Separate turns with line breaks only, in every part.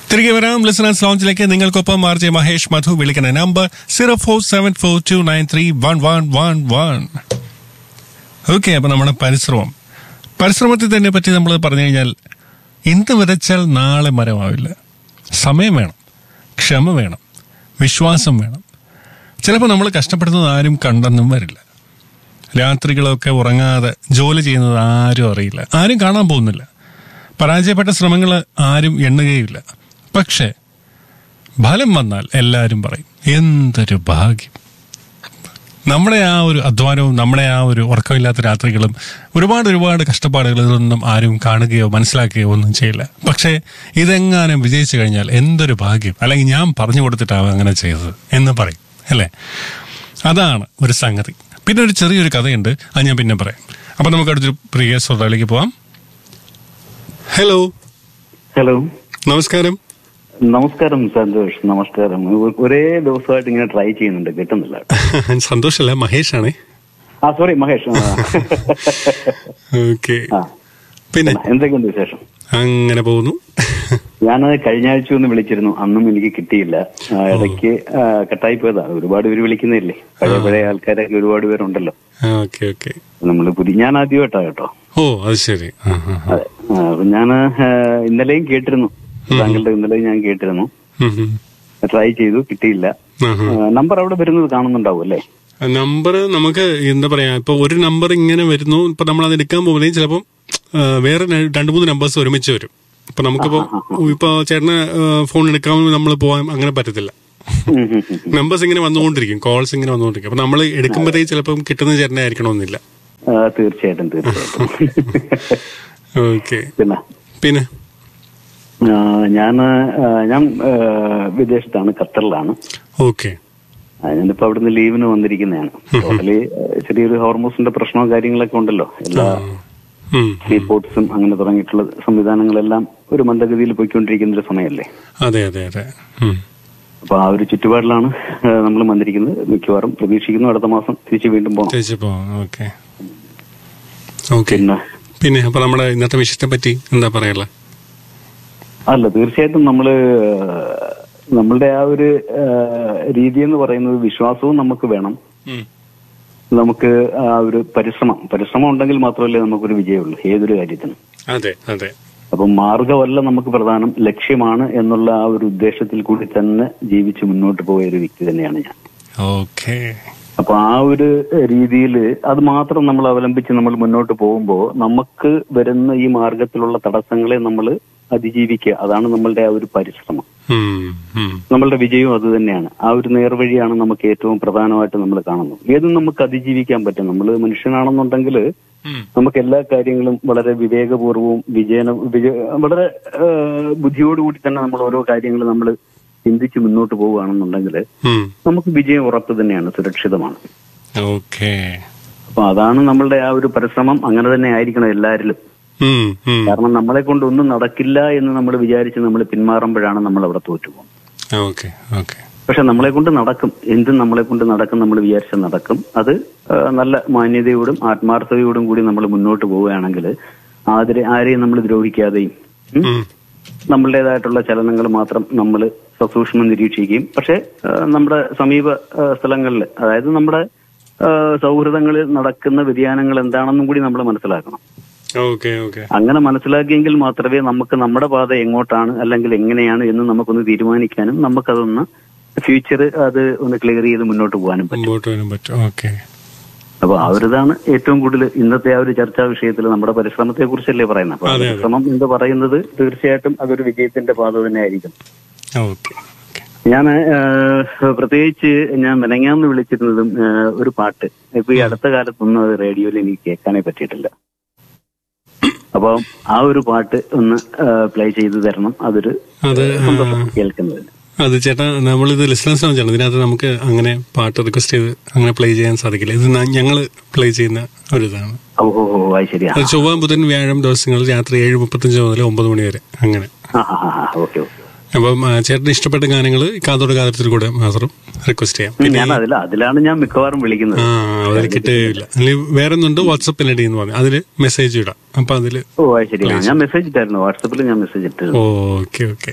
തിരികെ വരാം ലിസണേഴ്സ് ലോഞ്ചിലേക്ക് നിങ്ങൾക്കൊപ്പം ആർ ജെ മഹേഷ് മധു വിളിക്കുന്ന number zero four seven four two nine three one one one one okay അപ്പൊ നമ്മുടെ പരിശ്രമം പരിശ്രമത്തിൽ തന്നെ പറ്റി നമ്മൾ പറഞ്ഞു കഴിഞ്ഞാൽ ഇന്ന് വിതച്ചാൽ നാളെ മരമാവില്ല സമയം വേണം ക്ഷമ വേണം വിശ്വാസം വേണം ചിലപ്പോൾ നമ്മൾ കഷ്ടപ്പെടുന്നത് ആരും കണ്ടെന്നും വരില്ല രാത്രികളൊക്കെ ഉറങ്ങാതെ ജോലി ചെയ്യുന്നത് ആരും അറിയില്ല ആരും കാണാൻ പോകുന്നില്ല പരാജയപ്പെട്ട ശ്രമങ്ങൾ ആരും എണ്ണുകയില്ല പക്ഷേ ഫലം വന്നാൽ എല്ലാവരും പറയും എന്തൊരു ഭാഗ്യം നമ്മുടെ ആ ഒരു അധ്വാനവും നമ്മുടെ ആ ഒരു ഉറക്കമില്ലാത്ത രാത്രികളും ഒരുപാട് ഒരുപാട് കഷ്ടപ്പാടുകൾ ഇതൊന്നും ആരും കാണുകയോ മനസ്സിലാക്കുകയോ ഒന്നും ചെയ്യില്ല പക്ഷേ ഇതെങ്ങാനും വിജയിച്ചു കഴിഞ്ഞാൽ എന്തൊരു ഭാഗ്യം അല്ലെങ്കിൽ ഞാൻ പറഞ്ഞു കൊടുത്തിട്ടാവും അങ്ങനെ ചെയ്തത് എന്ന് പറയും അല്ലേ അതാണ് ഒരു സംഗതി പിന്നെ ഒരു ചെറിയൊരു കഥയുണ്ട് അത് ഞാൻ പിന്നെ പറയാം അപ്പൊ നമുക്ക് അടുത്തൊരു പ്രിയ ശ്രോതാവിലേക്ക് പോവാം ഹലോ
ഹലോ
നമസ്കാരം
നമസ്കാരം സന്തോഷ് നമസ്കാരം ഒ- ഒരേ ദിവസമായിട്ട് ഇങ്ങനെ ട്രൈ ചെയ്യുന്നുണ്ട് കിട്ടുന്നില്ല
സന്തോഷല്ല മഹേഷാണേ
ആ സോറി മഹേഷ് ആ.
ഓക്കെ
ആ
പിന്നെ
എന്തൊക്കെയുണ്ട് വിശേഷം
അങ്ങനെ പോകുന്നു
ഞാൻ കഴിഞ്ഞ ആഴ്ച ഒന്ന് വിളിച്ചിരുന്നു അന്നും എനിക്ക് കിട്ടിയില്ല ആ, ഇടയ്ക്ക് ആ, കട്ടായി പോയതാ ഒരുപാട് പേര് വിളിക്കുന്നില്ലേ പഴയ പഴയ ആൾക്കാരൊക്കെ ഒരുപാട് പേരുണ്ടല്ലോ
ഓക്കെ ഓക്കെ
നമ്മൾ പുതിയ ഞാൻ ആദ്യമായിട്ടാ കേട്ടോ
ഓ അത് ശരി ആ, ആ, ആ.
അതെ ഞാൻ ഇന്നലെയും കേട്ടിരുന്നു താങ്കളുടെ ഇന്നലെയും ഞാൻ കേട്ടിരുന്നു
ഉം, ഉം.
ട്രൈ ചെയ്തു കിട്ടിയില്ല
ആ, ആ.
നമ്പർ അവിടെ വരുന്നത് കാണുന്നുണ്ടാവും അല്ലേ
നമ്പർ നമുക്ക് എന്താ പറയാ ഇപ്പൊ ഒരു നമ്പർ ഇങ്ങനെ വരുന്നു ഇപ്പൊ നമ്മൾ അത് എടുക്കാൻ പോകുമ്പോഴേ ചിലപ്പം ആ, വേറെ ര- രണ്ട് മൂന്ന് നമ്പേഴ്സ് ഒരുമിച്ച് വരും ഇപ്പൊ നമുക്കിപ്പോ ഇപ്പൊ ചേട്ടന് ഫോൺ എടുക്കാമെന്ന് നമ്മൾ പോകാൻ അങ്ങനെ പറ്റത്തില്ല
ഉം, ഉം, ഉം.
നമ്പേഴ്സ് ഇങ്ങനെ വന്നുകൊണ്ടിരിക്കും കോൾസ് ഇങ്ങനെ വന്നുകൊണ്ടിരിക്കും അപ്പൊ നമ്മൾ എടുക്കുമ്പോഴത്തേക്ക് ചിലപ്പം കിട്ടുന്ന ചേട്ടനെ ആയിരിക്കണമെന്നില്ല
ആ, തീർച്ചയായിട്ടും തീർച്ചയായിട്ടും
ഓക്കെ
പിന്നെ
പിന്നെ
ഞാൻ ഞാൻ ആ, വിദേശത്താണ് ഖത്തറിലാണ്
ഓക്കെ
ആ, ഞാനിപ്പോ അവിടുന്ന് ലീവിന് വന്നിരിക്കുന്നതാണ് ടോട്ടലി ചെറിയൊരു ഹോർമോൺസിന്റെ പ്രശ്നവും കാര്യങ്ങളൊക്കെ ഉണ്ടല്ലോ എല്ലാ
ഉം.
റിപ്പോർട്ട്സും അങ്ങനെ തുടങ്ങിയിട്ടുള്ള സംവിധാനങ്ങളെല്ലാം ഒരു മന്ദഗതിയിൽ പോയിക്കൊണ്ടിരിക്കുന്ന ഒരു സമയമല്ലേ
അതെ അതെ അതെ ഉം.
അപ്പൊ ആ ഒരു ചുറ്റുപാടിലാണ് നമ്മൾ വന്നിരിക്കുന്നത് മിക്കവാറും പ്രതീക്ഷിക്കുന്നു അടുത്ത മാസം തിരിച്ചു വീണ്ടും പോകണം
ചേച്ചി പോവാം ഓക്കെ ഓക്കെ
പിന്നെ
പിന്നെ അപ്പൊ നമ്മുടെ ഇന്നത്തെ വിഷയത്തെ പറ്റി എന്താ പറയാനുള്ള
അല്ല തീർച്ചയായിട്ടും നമ്മള് നമ്മളുടെ ആ ഒരു ആ, രീതി എന്ന് പറയുന്നത് വിശ്വാസവും നമുക്ക് വേണം നമുക്ക് ആ ഒരു പരിശ്രമം പരിശ്രമം ഉണ്ടെങ്കിൽ മാത്രമല്ലേ നമുക്കൊരു വിജയമുള്ളൂ ഏതൊരു കാര്യത്തിനും
അതെ അതെ
അപ്പൊ മാർഗമല്ല നമുക്ക് പ്രധാനം ലക്ഷ്യമാണ് എന്നുള്ള ആ ഒരു ഉദ്ദേശത്തിൽ കൂടി തന്നെ ജീവിച്ച് മുന്നോട്ട് പോയ ഒരു വ്യക്തി തന്നെയാണ് ഞാൻ
ഓക്കെ
അപ്പൊ ആ ഒരു രീതിയിൽ അത് മാത്രം നമ്മൾ അവലംബിച്ച് നമ്മൾ മുന്നോട്ട് പോകുമ്പോൾ നമുക്ക് വരുന്ന ഈ മാർഗത്തിലുള്ള തടസ്സങ്ങളെ നമ്മൾ അതിജീവിക്കുക അതാണ് നമ്മളുടെ ആ ഒരു പരിശ്രമം നമ്മളുടെ വിജയവും അത് തന്നെയാണ് ആ ഒരു നേർവഴിയാണ് നമുക്ക് ഏറ്റവും പ്രധാനമായിട്ട് നമ്മൾ കാണുന്നത് ഏതും നമുക്ക് അതിജീവിക്കാൻ പറ്റും നമ്മൾ മനുഷ്യനാണെന്നുണ്ടെങ്കിൽ നമുക്ക് എല്ലാ കാര്യങ്ങളും വളരെ വിവേകപൂർവവും വിജയന വിജയ വളരെ ആ, ബുദ്ധിയോടുകൂടി തന്നെ നമ്മൾ ഓരോ കാര്യങ്ങൾ നമ്മൾ ചിന്തിച്ച് മുന്നോട്ട് പോവുകയാണെന്നുണ്ടെങ്കിൽ നമുക്ക് വിജയം ഉറപ്പ് തന്നെയാണ് സുരക്ഷിതമാണ്
ഓക്കെ
അപ്പൊ അതാണ് നമ്മളുടെ ആ ഒരു പരിശ്രമം അങ്ങനെ തന്നെ ആയിരിക്കണം എല്ലാവരിലും കാരണം നമ്മളെ കൊണ്ട് ഒന്നും നടക്കില്ല എന്ന് നമ്മൾ വിചാരിച്ച് നമ്മൾ പിന്മാറുമ്പോഴാണ് നമ്മൾ അവിടെ തോറ്റുപോകും
ഓക്കെ ഓക്കെ
പക്ഷെ നമ്മളെ കൊണ്ട് നടക്കും എന്തും നമ്മളെ കൊണ്ട് നടക്കും നമ്മൾ വിചാരിച്ച നടക്കും അത് ആ, നല്ല മാന്യതയോടും ആത്മാർത്ഥതയോടും കൂടി നമ്മൾ മുന്നോട്ട് പോവുകയാണെങ്കിൽ ആദരെ ആരെയും നമ്മൾ ദ്രോഹിക്കാതെയും ഉം, നമ്മളുടേതായിട്ടുള്ള ചലനങ്ങൾ മാത്രം നമ്മൾ സസൂക്ഷ്മം നിരീക്ഷിക്കുകയും പക്ഷെ ആ, നമ്മുടെ സമീപ സ്ഥലങ്ങളിൽ അതായത് നമ്മുടെ ആ, സൗഹൃദങ്ങളിൽ നടക്കുന്ന വ്യതിയാനങ്ങൾ എന്താണെന്നും കൂടി നമ്മൾ മനസ്സിലാക്കണം
ഓക്കെ ഓക്കെ
അങ്ങനെ മനസ്സിലാക്കിയെങ്കിൽ മാത്രമേ നമുക്ക് നമ്മുടെ പാത എങ്ങോട്ടാണ് അല്ലെങ്കിൽ എങ്ങനെയാണ് എന്ന് നമുക്കൊന്ന് തീരുമാനിക്കാനും നമുക്കതൊന്ന് ഫ്യൂച്ചർ അത് ഒന്ന് ക്ലിയർ ചെയ്ത് മുന്നോട്ട് പോകാനും പറ്റും
മുമ്പോട്ട് വരാൻ പറ്റും ഓക്കെ
അപ്പൊ അവരിതാണ് ഏറ്റവും കൂടുതൽ ഇന്നത്തെ ആ ഒരു ചർച്ചാ വിഷയത്തിൽ നമ്മുടെ പരിശ്രമത്തെ കുറിച്ചല്ലേ പറയുന്നത് അപ്പൊ ആ
അതെ, അതെ.
പരിശ്രമം എന്ന് പറയുന്നത് തീർച്ചയായിട്ടും അതൊരു വിജയത്തിന്റെ പാത തന്നെ ആയിരിക്കും
ഓക്കെ ഓക്കെ
ഞാൻ പ്രത്യേകിച്ച് ഞാൻ മെനങ്ങാന്ന് വിളിച്ചിരുന്നതും ആ, ഒരു പാട്ട് ഇപ്പൊ ഈ അടുത്ത കാലത്തൊന്നും അത് റേഡിയോയിൽ എനിക്ക് കേൾക്കാനേ പറ്റിയിട്ടില്ല അപ്പൊ ആ ഒരു പാട്ട് ഒന്ന് പ്ലേ ചെയ്തു തരണം അതൊരു
അത്
സന്തോഷം കേൾക്കുന്നതിന്
അത് ചേട്ടാ നമ്മളിത് ലിസണേഴ്സ് ആണ് ഇതിനകത്ത് നമുക്ക് അങ്ങനെ പാട്ട് റിക്വസ്റ്റ് ചെയ്ത് അങ്ങനെ പ്ലേ ചെയ്യാൻ സാധിക്കില്ല ഇത് ഞങ്ങൾ പ്ലേ ചെയ്യുന്ന ഒരു ഇതാണ്
ഓ ഓ ഓ അത് ശരിയാ
അത് ചൊവ്വ ബുധൻ വ്യാഴം ദിവസങ്ങളിൽ രാത്രി ഏഴ് മുപ്പത്തഞ്ച് മുതൽ ഒമ്പത് മണി വരെ അങ്ങനെ
ആ ആ ആ ഓക്കെ ഓക്കെ
അപ്പം ആ, ചേട്ടന് ഇഷ്ടപ്പെട്ട ഗാനങ്ങൾ കാതോട് കാതരത്തിൽ കൂടെ മാത്രം റിക്വസ്റ്റ് ചെയ്യാം പിന്നെ
ഞാൻ അതില അതിലാണ് ഞാൻ മിക്കവാറും വിളിക്കുന്നത്
ആ അതിൽ കിട്ടുകയില്ല അല്ലെങ്കിൽ വേറെ ഒന്നുണ്ട് വാട്സപ്പ് ഐ ഡി എന്ന് പറഞ്ഞു അതില് മെസ്സേജ് ഇടാം അപ്പൊ അതില്
ഓ അത് ശരി ആ, ഞാൻ മെസ്സേജ് ഇട്ടായിരുന്നു വാട്സപ്പിൽ ഞാൻ മെസ്സേജ് ഇട്ടിരുന്നു
ഓക്കെ ഓക്കെ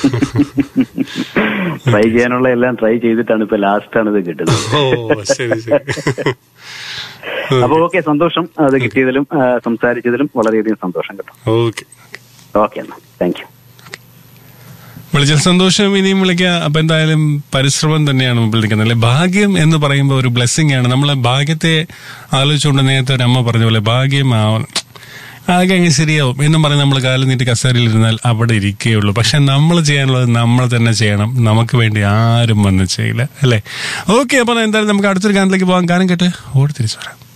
ട്രൈ ചെയ്യാനുള്ള എല്ലാം ട്രൈ ചെയ്തിട്ടാണ് ഇപ്പൊ ലാസ്റ്റ് ആണ് ഇത് കിട്ടുന്നത്
ഓ ശരി ശരി
അപ്പൊ ഓക്കെ സന്തോഷം അത് കിട്ടിയതിലും ആ, സംസാരിച്ചതിലും വളരെയധികം സന്തോഷം കേട്ടോ
ഓക്കെ
ഓക്കെ എന്നാ താങ്ക് യു
വിളിച്ച സന്തോഷം ഇനിയും വിളിക്കുക അപ്പൊ എന്തായാലും പരിശ്രമം തന്നെയാണ് വിളിക്കുന്നത് അല്ലെ ഭാഗ്യം എന്ന് പറയുമ്പോൾ ഒരു ബ്ലെസ്സിങ് ആണ് നമ്മളെ ഭാഗ്യത്തെ ആലോചിച്ചുകൊണ്ട് നേരത്തെ ഒരു അമ്മ പറഞ്ഞ പോലെ ഭാഗ്യം ആവണം ആകെ അങ്ങ് ശരിയാവും എന്നും പറഞ്ഞ് നമ്മൾ കാലം നീട്ടി കസേരയിൽ ഇരുന്നാൽ അവിടെ ഇരിക്കുകയുള്ളൂ പക്ഷെ നമ്മൾ ചെയ്യാനുള്ളത് നമ്മൾ തന്നെ ചെയ്യണം നമുക്ക് വേണ്ടി ആരും വന്ന് ചെയ്യില്ല അല്ലേ ഓക്കെ അപ്പൊ എന്തായാലും നമുക്ക് അടുത്തൊരു ഗാനത്തിലേക്ക് പോകാൻ ഗാനം കേട്ട് ഓടി തിരിച്ചു വരാം